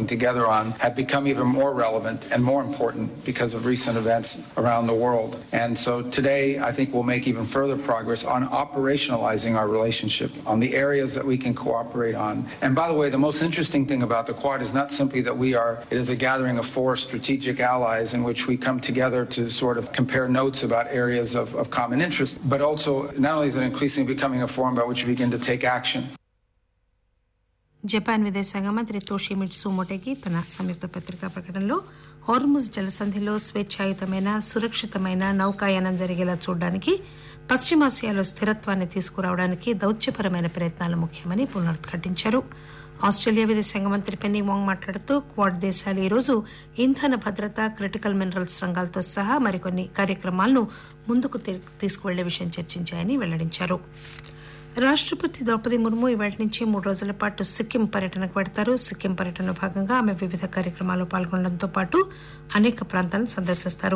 together on have become even more relevant and more important because of recent events around the world. And so today, I think we'll make even further progress on operationalizing our relationship, on the areas that we can cooperate on. And by the way, the most interesting thing about the Quad is not simply that we are, it is a gathering of four strategic allies in which we come together to sort of compare notes about areas of, of common interest, but also not only is it increasingly becoming a forum by which we begin to take action. Japan విదేశాంగ మంత్రి Toshimitsu Motegi తన సంయుక్త పత్రికా ప్రకటనలో Hormuz జలసంధిలో స్వేచ్ఛాయుతమైన సురక్షితమైన నౌకాయానం జరిగేలా చూడడానికి పశ్చిమాసియాలో స్థిరత్వాన్ని తీసుకురావడానికి దౌత్యపరమైన ప్రయత్నాలు ముఖ్యమని పునరుద్ఘాటించారు ఆస్ట్రేలియా విదేశాంగ మంత్రి పెన్నీ వాంగ్ మాట్లాడుతూ క్వాడ్ దేశాలు ఈరోజు ఇంధన భద్రత క్రిటికల్ మినరల్స్ రంగాలతో సహా మరికొన్ని కార్యక్రమాలను ముందుకు తీ- తీసుకువెళ్లే విషయం చర్చించాయని వెల్లడించారు రాష్టపతి ద్రౌపది ముర్ము ఇవాటి నుంచి మూడు రోజుల పాటు సిక్కిం పర్యటనకు పెడతారు సిక్కిం పర్యటనలో భాగంగా ఆమె వివిధ కార్యక్రమాల్లో పాల్గొనడంతో పాటు అనేక ప్రాంతాలను సందర్శిస్తారు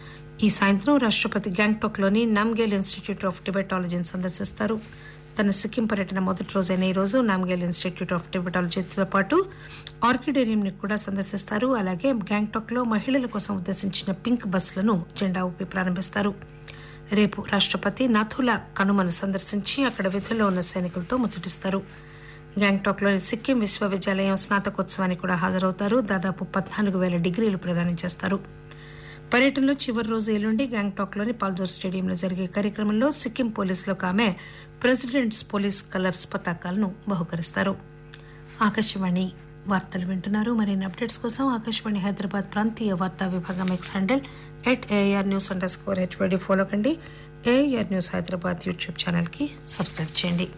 ఈ సాయంత్రం రాష్టపతి గ్యాంగ్టాక్ లోని నామ్గేల్ ఇన్స్టిట్యూట్ ఆఫ్ టిబెటాలజీని సందర్శిస్తారు తన సిక్కిం పర్యటన మొదటి రోజైన ఈ రోజు నామ్గేల్ ఇన్స్టిట్యూట్ ఆఫ్ టిబెటాలజీతో పాటు ఆర్కిడేరియం ని కూడా సందర్శిస్తారు అలాగే గ్యాంగ్టాక్ లో మహిళల కోసం ఉద్దేశించిన పింక్ బస్సులను జెండా ఊపి ప్రారంభిస్తారు రేపు రాష్టపతి నాథులా కనుమను సందర్శించి అక్కడ విధుల్లో ఉన్న సైనికులతో ముచ్చటిస్తారు గ్యాంగ్టాక్ లోని సిక్కిం విశ్వవిద్యాలయం స్నాతకోత్సవానికి కూడా హాజరవుతారు దాదాపు పద్నాలుగు వేల డిగ్రీలు ప్రదానం చేస్తారు పర్యటనలో చివరి రోజు ఎల్లుండి గ్యాంగ్టాక్ లోని పాల్జోర్ స్టేడియంలో జరిగే కార్యక్రమంలో సిక్కిం పోలీసులకు ఆమె ప్రెసిడెంట్స్ పోలీస్ కలర్స్ పతాకాలను బహుకరిస్తారు ఆకాశవాణి వార్తలు వింటున్నారు మరిన్ని అప్డేట్స్ కోసం ఆకాశవాణి హైదరాబాద్ ప్రాంతీయ వార్తా విభాగం X handle at AR news underscore HYD follow కండి AR news Hyderabad YouTube channel కి సబ్స్క్రైబ్ చేయండి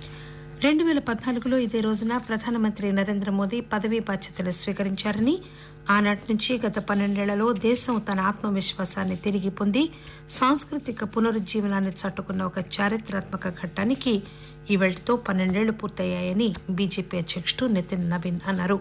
రెండు వేల పద్నాలుగులో ఇదే రోజున ప్రధానమంత్రి నరేంద్ర మోదీ పదవీ బాధ్యతలు స్వీకరించారని ఆనాటి నుంచి గత పన్నెండేళ్లలో దేశం తన ఆత్మవిశ్వాసాన్ని తిరిగి పొంది సాంస్కృతిక పునరుజ్జీవనాన్ని చాటుకున్న ఒక చారిత్రాత్మక ఘట్టానికి ఈ వెళ్టుతో పన్నెండేళ్లు పూర్తయ్యాయని బీజేపీ అధ్యక్షుడు నితిన్ నవీన్ అన్నారు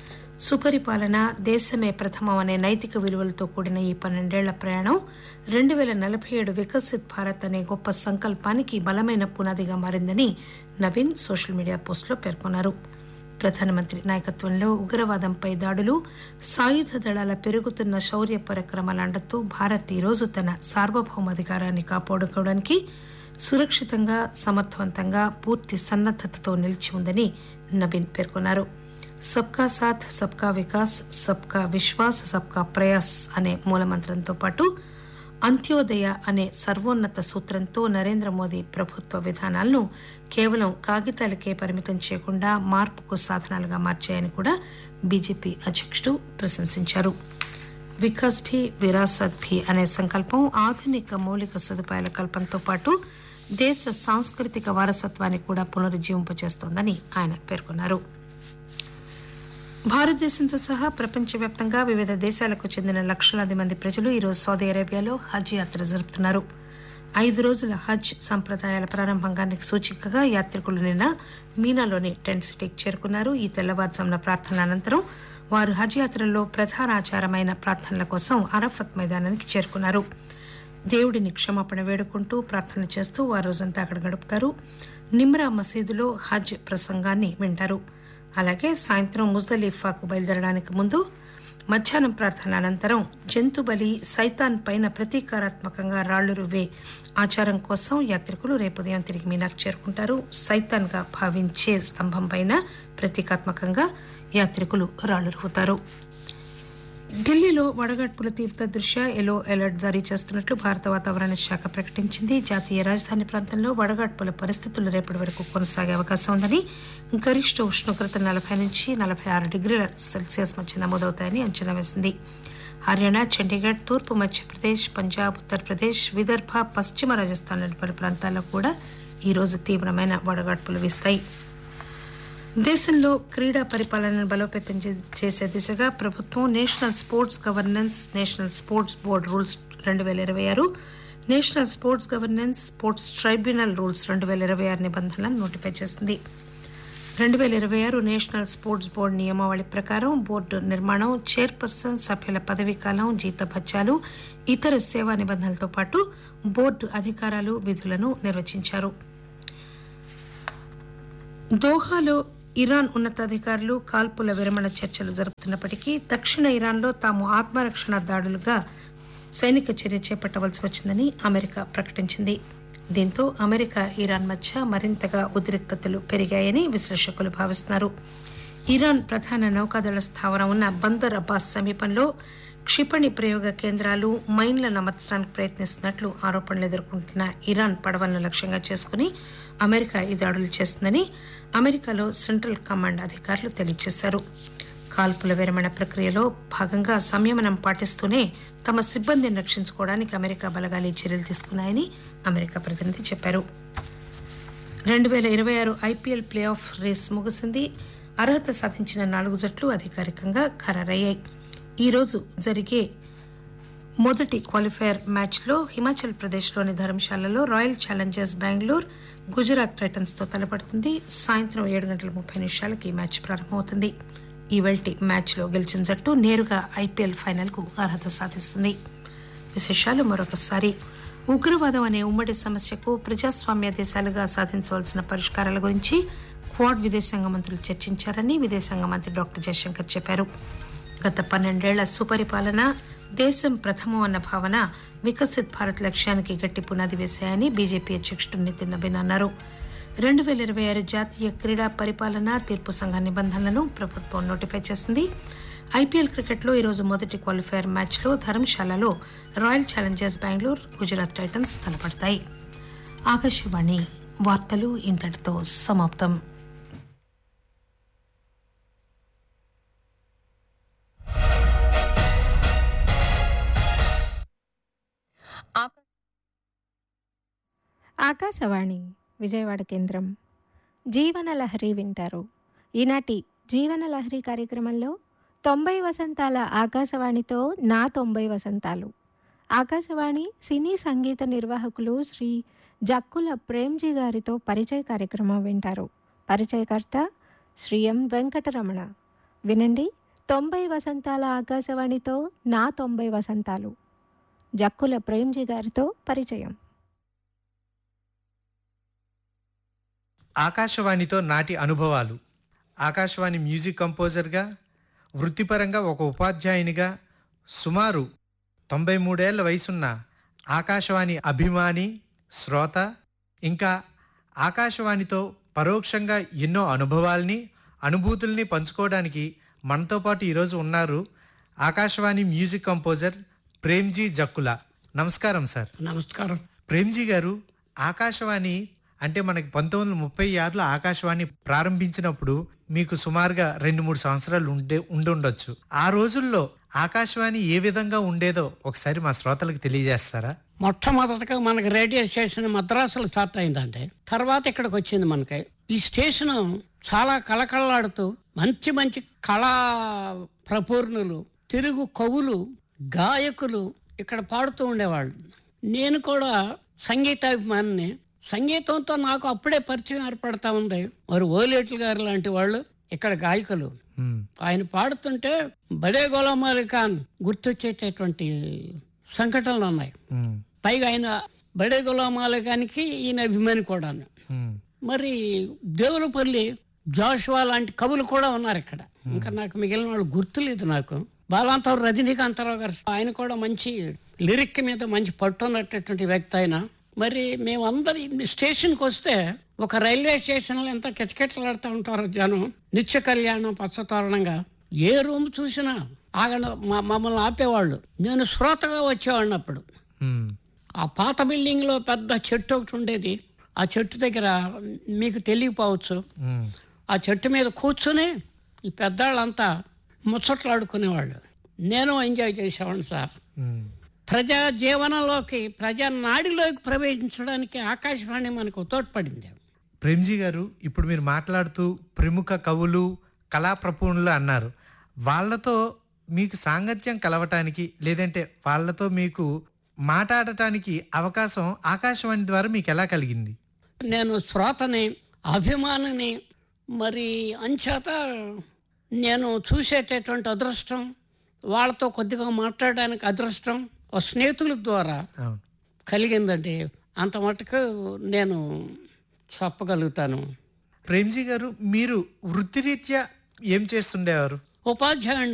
సుపరిపాలన దేశమే ప్రథమం అనే నైతిక విలువలతో కూడిన ఈ పన్నెండేళ్ల ప్రయాణం రెండు వేల నలభై ఏడు వికసిత్ భారత్ అనే గొప్ప సంకల్పానికి బలమైన పునాదిగా మారిందని నవీన్ సోషల్ మీడియా పోస్టులో పేర్కొన్నారు ప్రధానమంత్రి నాయకత్వంలో ఉగ్రవాదంపై దాడులు సాయుధ దళాల పెరుగుతున్న శౌర్య పరాక్రమాల అండతో భారత్ ఈరోజు తన సార్వభౌమాధికారాన్ని కాపాడుకోవడానికి సురక్షితంగా సమర్థవంతంగా పూర్తి సన్నద్దతతో నిలిచి ఉందని నవీన్ పేర్కొన్నారు సబ్కా సాథ్ సబ్కా వికాస్ సబ్కా విశ్వాస్ సబ్కా ప్రయాస్ అనే మూలమంత్రంతో పాటు అంత్యోదయ అనే సర్వోన్నత సూత్రంతో నరేంద్ర మోదీ ప్రభుత్వ విధానాలను కేవలం కాగితాలకే పరిమితం చేయకుండా మార్పుకు సాధనాలుగా మార్చాయని కూడా బీజేపీ అధ్యక్షుడు ప్రశంసించారు వికాస్ భీ విరాసత్ భీ అనే సంకల్పం ఆధునిక మౌలిక సదుపాయాల కల్పనతో పాటు దేశ సాంస్కృతిక వారసత్వాన్ని కూడా పునరుజ్జీవింపచేస్తోందని ఆయన పేర్కొన్నారు భారతదేశంతో సహా ప్రపంచవ్యాప్తంగా వివిధ దేశాలకు చెందిన లక్షలాది మంది ప్రజలు ఈరోజు సౌదీ అరేబియాలో హజ్ యాత్ర జరుపుతున్నారు ఐదు రోజుల హజ్ సంప్రదాయాల ప్రారంభానికి సూచికగా యాత్రికులు నిన్న మీనాలోని టెంట్ సిటీకి చేరుకున్నారు ఈ తెల్లవారుజామున ప్రార్థనల అనంతరం వారు హజ్ యాత్రలో ప్రధాన ఆచారమైన ప్రార్థనల కోసం అరఫత్ మైదానానికి చేరుకున్నారు దేవుడిని క్షమాపణ వేడుకుంటూ ప్రార్థన చేస్తూ వారు రోజంతా అక్కడ గడుపుతారు నిమ్రా మసీదులో హజ్ ప్రసంగాన్ని వింటారు అలాగే సాయంత్రం ముజ్దలీఫాకు బయలుదేరడానికి ముందు మధ్యాహ్నం ప్రార్థనల అనంతరం జంతు బలి సైతాన్ పైన ప్రతీకారాత్మకంగా రాళ్లు రువ్వే ఆచారం కోసం యాత్రికులు రేపు ఉదయం తిరిగి మీనాకు చేరుకుంటారు సైతాన్ గా భావించే స్తంభం పైన ప్రతీకాత్మకంగా యాత్రికులు రాళ్లు రువ్వుతారు ఢిల్లీలో వడగడ్పుల తీవ్రత దృష్ట్యా ఎల్లో అలర్ట్ జారీ చేస్తున్నట్లు భారత వాతావరణ శాఖ ప్రకటించింది జాతీయ రాజధాని ప్రాంతంలో వడగడ్పుల పరిస్థితులు రేపటి వరకు కొనసాగే అవకాశం ఉందని గరిష్ట ఉష్ణోగ్రత నలభై నుంచి నలభై ఆరు డిగ్రీల సెల్సియస్ మధ్య నమోదవుతాయని అంచనా వేసింది హర్యానా చండీగఢ్ తూర్పు మధ్యప్రదేశ్ పంజాబ్ ఉత్తరప్రదేశ్ విదర్భ పశ్చిమ రాజస్థాన్లోని పలు ప్రాంతాల్లో కూడా ఈరోజు తీవ్రమైన వడగాడ్పులు వీస్తాయి దేశంలో క్రీడా పరిపాలనను బలోపేతం చే- చేసే దిశగా ప్రభుత్వం national sports governance national sports board rules రెండు వేల ఇరవై ఆరు national sports governance sports tribunal rules రెండు వేల ఇరవై ఆరు నిబంధనలను నోటిఫై చేసింది రెండు వేల ఇరవై ఆరు నేషనల్ స్పోర్ట్స్ బోర్డు నియమావళి ప్రకారం బోర్డు నిర్మాణం చైర్పర్సన్ సభ్యుల పదవీకాలం జీతభత్యాలు ఇతర సేవా నిబంధనలతో పాటు బోర్డు అధికారాలు విధులను నిర్వచించారు దోహాలో ఇరాన్ ఉన్నతాధికారులు కాల్పుల విరమణ చర్చలు జరుపుతున్నప్పటికీ దక్షిణ ఇరాన్లో తాము ఆత్మరక్షణ దాడులుగా సైనిక చర్య చేపట్టవలసి వచ్చిందని అమెరికా ప్రకటించింది దీంతో అమెరికా ఇరాన్ మధ్య మరింతగా ఉద్రిక్తతలు పెరిగాయని విశ్లేషకులు భావిస్తున్నారు ఇరాన్ ప్రధాన నౌకాదళ స్థావరం ఉన్న బందర్ అబ్బాస్ సమీపంలో క్షిపణి ప్రయోగ కేంద్రాలు మైన్లను అమర్చడానికి ప్రయత్నిస్తున్నట్లు ఆరోపణలు ఎదుర్కొంటున్న ఇరాన్ పడవలను లక్ష్యంగా చేసుకుని అమెరికా ఈ దాడులు చేస్తుందని అమెరికాలో సెంట్రల్ కమాండ్ అధికారులు తెలియజేశారు కాల్పుల విరమణ ప్రక్రియలో భాగంగా సంయమనం పాటిస్తూనే తమ సిబ్బందిని రక్షించుకోవడానికి అమెరికా బలగాలు ఈ చర్యలు తీసుకున్నాయని అమెరికా ప్రతినిధి చెప్పారు రెండు వేల ఇరవై ఆరు ఐపీఎల్ ప్లే ఆఫ్ రేస్ ముగిసింది అర్హత సాధించిన నాలుగు జట్లు అధికారికంగా ఖరారయ్యాయి ఈ రోజు జరిగే మొదటి క్వాలిఫైయర్ మ్యాచ్లో హిమాచల్ ప్రదేశ్లోని ధర్మశాలలో royal challengers Bengaluru Gujarat titans తో తలపడుతుంది సాయంత్రం ఏడు గంటల ముప్పై నిమిషాలకు ఈ మ్యాచ్ ప్రారంభమవుతుంది ఈ వెల్టి మ్యాచ్లో గెలిచిన జట్టు నేరుగా ఐపీఎల్ ఫైనల్ కు అర్హత సాధిస్తుంది విశేషాలు మరొకసారి ఉగ్రవాదం అనే ఉమ్మడి సమస్యకు ప్రజాస్వామ్య దేశాలుగా సాధించవలసిన పరిష్కారాల గురించి క్వాడ్ విదేశాంగ మంత్రులు చర్చించారని విదేశాంగ మంత్రి డాక్టర్ జయశంకర్ చెప్పారు గత పన్నెండేళ్ల సుపరిపాలన దేశం ప్రథమం అన్న భావన వికసిత్ భారత్ లక్ష్యానికి గట్టి పునాది వేశాయని బీజేపీ అధ్యక్షుడు నితిన్ నబీన్ అన్నారు రెండు వేల ఇరవై ఆరు జాతీయ క్రీడా పరిపాలన తీర్పు సంఘ నిబంధనలను ప్రభుత్వం నోటిఫై చేసింది ఐపీఎల్ క్రికెట్లో ఈరోజు మొదటి క్వాలిఫైయర్ మ్యాచ్లో ధర్మశాలలో royal challengers Bengaluru Gujarat titans తలపడతాయి ఆకాశవాణి వార్తలు ఇంతటితో సమాప్తం ఆకాశవాణి విజయవాడ కేంద్రం జీవనలహరి వింటారు ఈనాటి జీవనలహరి కార్యక్రమంలో తొంభై వసంతాల ఆకాశవాణితో నా తొంభై వసంతాలు ఆకాశవాణి సినీ సంగీత నిర్వాహకులు శ్రీ జక్కుల ప్రేమ్జీ గారితో పరిచయ కార్యక్రమం వింటారు పరిచయకర్త శ్రీ ఎం వెంకటరమణ వినండి తొంభై వసంతాల ఆకాశవాణితో నా తొంభై వసంతాలు జక్కుల ప్రేమ్జీ గారితో పరిచయం ఆకాశవాణితో నాటి అనుభవాలు ఆకాశవాణి మ్యూజిక్ కంపోజర్గా వృత్తిపరంగా ఒక ఉపాధ్యాయునిగా సుమారు తొంభై మూడేళ్ల వయసున్న ఆకాశవాణి అభిమాని శ్రోత ఇంకా ఆకాశవాణితో పరోక్షంగా ఎన్నో అనుభవాల్ని అనుభూతుల్ని పంచుకోవడానికి మనతో పాటు ఈరోజు ఉన్నారు ఆకాశవాణి మ్యూజిక్ కంపోజర్ ప్రేమ్జీ జక్కుల నమస్కారం సార్ నమస్కారం ప్రేమ్జీ గారు ఆకాశవాణి అంటే మనకి పంతొమ్మిది వందల ముప్పై ఆరులో ఆకాశవాణి ప్రారంభించినప్పుడు మీకు సుమారుగా రెండు మూడు సంవత్సరాలు ఉండే ఉండి ఉండొచ్చు ఆ రోజుల్లో ఆకాశవాణి ఏ విధంగా ఉండేదో ఒకసారి మా శ్రోతలకు తెలియజేస్తారా మొట్టమొదటగా మనకి రేడియో స్టేషన్ మద్రాసులో స్టార్ట్ అయిందంటే తర్వాత ఇక్కడికి వచ్చింది మనకి ఈ స్టేషన్ చాలా కళకళలాడుతూ మంచి మంచి కళా ప్రపూర్ణులు తెలుగు కవులు గాయకులు ఇక్కడ పాడుతూ ఉండేవాళ్ళు నేను కూడా సంగీతాభిమానిని సంగీతంతో నాకు అప్పుడే పరిచయం ఏర్పడతా ఉంది మరి ఓలేట్లు గారు లాంటి వాళ్ళు ఇక్కడ గాయకులు ఉమ్, ఆయన పాడుతుంటే బడే గులాం అలీ ఖాన్ గుర్తొచ్చేటటువంటి సంఘటనలు ఉన్నాయి ఉమ్, పైగా ఆయన బడే గులాం అలీ ఖాన్కి ఈయన అభిమాని కూడాను ఉమ్, మరి దేవులపల్లి జాషువా లాంటి కవులు కూడా ఉన్నారు ఇక్కడ ఇంకా నాకు మిగిలిన వాళ్ళు గుర్తులేదు నాకు బాలాంతరావు రజనీకాంతరావు గారు ఆయన కూడా మంచి లిరిక్ మీద మంచి పట్టున్నటువంటి వ్యక్తి ఆయన మరి మేమందరి స్టేషన్కి వస్తే ఒక రైల్వే స్టేషన్లో ఎంత కిటకిటలాడుతూ ఉంటారు జనం నిత్య కళ్యాణం పచ్చతోరణంగా ఏ రూమ్ చూసినా ఆగన మా- మమ్మల్ని ఆపేవాళ్ళు నేను శ్రోతగా వచ్చేవాడిని అప్పుడు ఉమ్, ఆ పాత బిల్డింగ్ లో పెద్ద చెట్టు ఒకటి ఉండేది ఆ చెట్టు దగ్గర మీకు తెలియపోవచ్చు ఉమ్, ఆ చెట్టు మీద కూర్చుని ఈ పెద్దాళ్ళంతా ముచ్చట్లాడుకునేవాళ్ళు నేను ఎంజాయ్ చేసేవాడిని సార్ ఉమ్, ప్రజా జీవనంలోకి ప్రజా నాడిలోకి ప్రవేశించడానికి ఆకాశవాణి మనకు తోడ్పడింది ప్రేమ్జీ గారు ఇప్పుడు మీరు మాట్లాడుతూ ప్రముఖ కవులు కళా ప్రపూర్ణులు అన్నారు వాళ్ళతో మీకు సాంగత్యం కలవటానికి లేదంటే వాళ్ళతో మీకు మాట్లాడటానికి అవకాశం ఆకాశవాణి ద్వారా మీకు ఎలా కలిగింది నేను శ్రోతని అభిమానిని మరి అంచేత నేను చూసేటటువంటి అదృష్టం వాళ్ళతో కొద్దిగా మాట్లాడడానికి అదృష్టం ఒక స్నేహితుల ద్వారా అవును కలిగిందండి అంత మటుకు నేను చెప్పగలుగుతాను ప్రేమ్జీ గారు మీరు వృత్తిరీత్యా ఏం చేస్తుండేవారు ఉపాధ్యాయుడు